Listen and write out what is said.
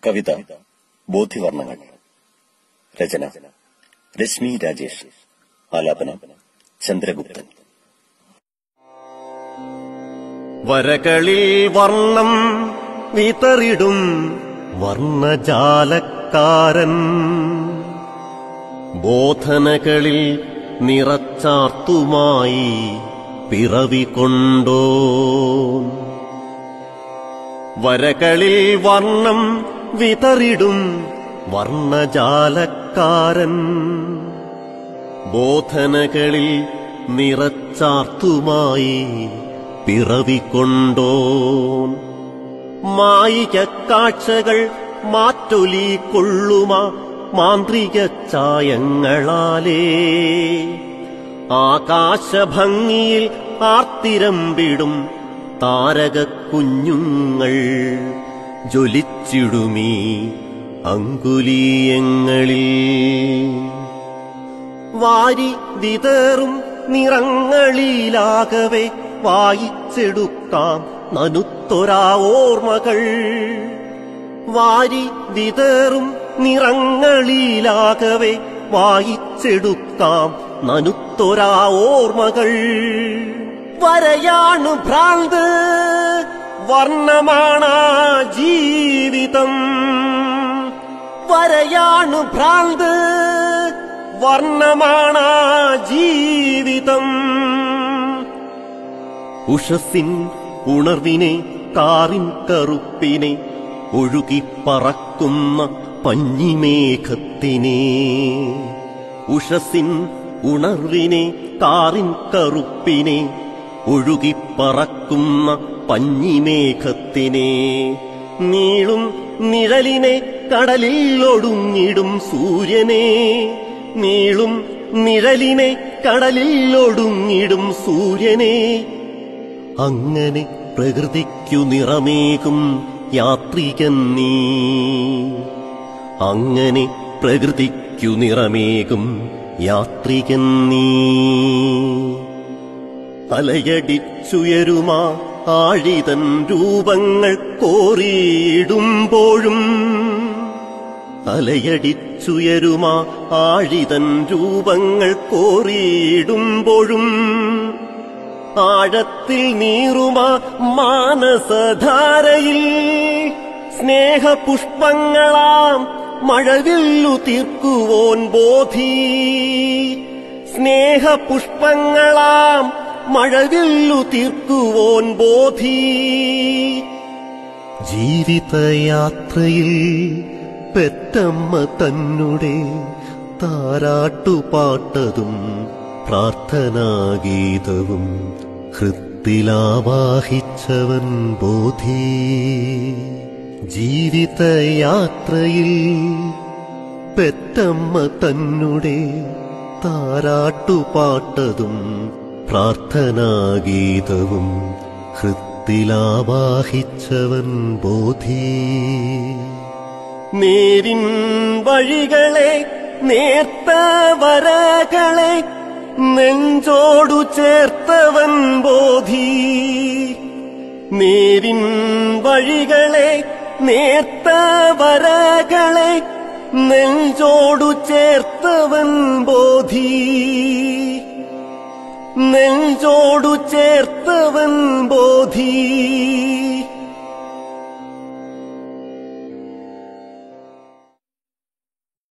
കവിത ബോധിവർണ്ണങ്ങൾ രചന രശ്മി രാജേഷ് ആലാപനം ചന്ദ്രഗുപ്തൻ വരകളിൽ വർണ്ണം വിതറിടും വർണ്ണജാലക്കാരൻ ബോധനകളിൽ നിറച്ചാർത്തുമായി പിറവി കൊണ്ടോ വരകളിൽ വർണ്ണം വിതറിടും വർണ്ണജാലക്കാരൻ ബോധനകളിൽ നിറച്ചാർത്തുമായി പിറവിക്കൊണ്ടോ മായിക കാഴ്ചകൾ മാറ്റൊലി കൊള്ളുമ മാന്ത്രിക ചായങ്ങളാലേ ആകാശഭംഗിയിൽ ആർത്തിരമ്പിടും താരക കുഞ്ഞുങ്ങൾ ജ്വലിച്ചിടുമീ അങ്കുലീയങ്ങളിൽ വാരി വിതറും നിറങ്ങളിലാകവെ വായിച്ചെടുക്കാം നനുത്തൊരാ ഓർമ്മകൾ വാരി വിതറും നിറങ്ങളിലാകവെ വായിച്ചെടുക്കാം നനുത്തൊരാ ഓർമ്മകൾ വരയാണു ഭ്രാന്ത് വർണ്ണമാണാ ജീവിതം വരയാണു ഭ്രാന്ത് വർണ്ണമാണാ ജീവിതം ഉഷസിൻ ഉണർവിനെ കാറിൻ കറുപ്പിനെ ഒഴുകിപ്പറക്കുന്ന പഞ്ഞിമേഘത്തിനെ ഉഷസിൻ ഉണർവിനെ കാറിൻ കറുപ്പിനെ ഒഴുകിപ്പറക്കുന്ന പഞ്ഞിമേഘത്തിനെ നീളും നിഴലിനെ കടലിൽ ഒടുങ്ങിടും സൂര്യനെ നീളും നിഴലിനെ കടലിൽ ഒടുങ്ങിടും സൂര്യനെ അങ്ങനെ പ്രകൃതിക്കു നിറമേകും യാത്രികൻ നീ അങ്ങനെ പ്രകൃതിക്കു നിറമേകും യാത്രികൻ നീ അലയടിച്ചുയരുമാ ആഴിതൻ രൂപങ്ങൾ കോറിയിടുമ്പോഴും അലയടിച്ചുയരുമാ ആഴിതൻ രൂപങ്ങൾ കോറിയിടുമ്പോഴും ആഴത്തിൽ നീറുമാ മാനസധാരയിൽ സ്നേഹപുഷ്പങ്ങളാം മഴവില്ലു തീർക്കുവോൻ ബോധി സ്നേഹപുഷ്പങ്ങളാം മഴവില്ലു തീർക്കുവോൻ ബോധി ജീവിതയാത്രയിൽ പെറ്റമ്മ തന്നുടെ താരാട്ടുപാട്ടതും പ്രാർത്ഥനാഗീതവും ഹൃത്തിലാവാഹിച്ചവൻ ബോധി ജീവിതയാത്രയിൽ പെറ്റമ്മ തന്നുടെ താരാട്ടുപാട്ടതും പ്രാർത്ഥനാഗീതവും ഹൃത്തിലാവാഹിച്ചവൻ ബോധി നേരിൻ വഴികളെ നേർത്ത വരകളെ നെഞ്ചോടു ചേർത്തവൻ ബോധി നേരിൻ വഴികളെ നേർത്ത വരകളെ നെഞ്ചോടു ചേർത്തവൻ ബോധി നെഞ്ചോടു ചേർത്തവൻ ബോധി